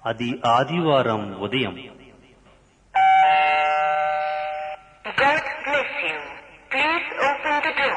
అది ఆదివారం ఉదయం God bless you. Please open the door.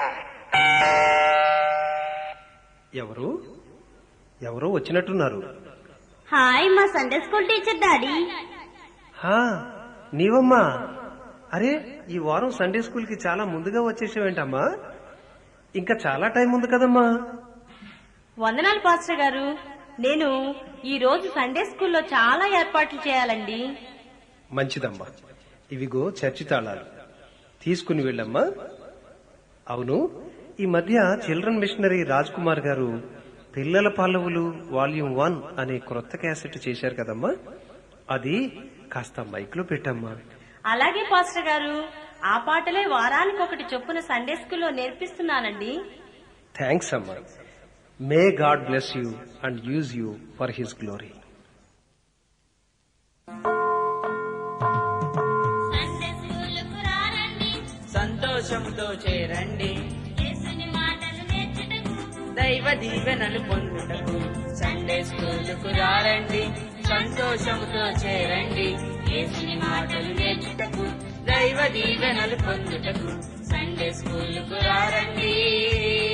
ఎవరు ఎవరో వచ్చినట్టున్నారు హాయ్ మా సండే స్కూల్ టీచర్ డాడీ హా నీవమ్మా అరే ఈ వారం సండే స్కూల్ కి చాలా ముందుగా వచ్చేసావేంటమ్మా ఇంకా చాలా టైం ఉంది కదమ్మా వందనాలు పాస్టర్ గారు నేను ఈ రోజు సండే స్కూల్లో చాలా ఏర్పాట్లు చేయాలండి మంచిదమ్మా ఇవిగో చర్చి తాళాలు తీసుకుని వెళ్ళమ్మా అవును ఈ మధ్య చిల్డ్రన్ మిషనరీ రాజ్ కుమార్ గారు పిల్లల పల్లవులు వాల్యూమ్ వన్ అనే క్రొత్త క్యాసెట్ చేశారు కదమ్మా అది కాస్త మైక్ లో పెట్టమ్మా అలాగే పాస్టర్ గారు ఆ పాటలే వారానికి ఒకటి చొప్పున సండే స్కూల్లో నేర్పిస్తున్నానండి థ్యాంక్స్ అమ్మా may God bless you and use you for his glory Sunday స్కూలుకు రారండి సంతోషంతో చేరండి యేసుని మాటలు నేర్చుటకు దైవ దీవెనలు పొందుటకు సండే స్కూలుకు రారండి సంతోషంతో చేరండి యేసుని మాటలు నేర్చుటకు దైవ దీవెనలు పొందుటకు సండే స్కూలుకు రారండి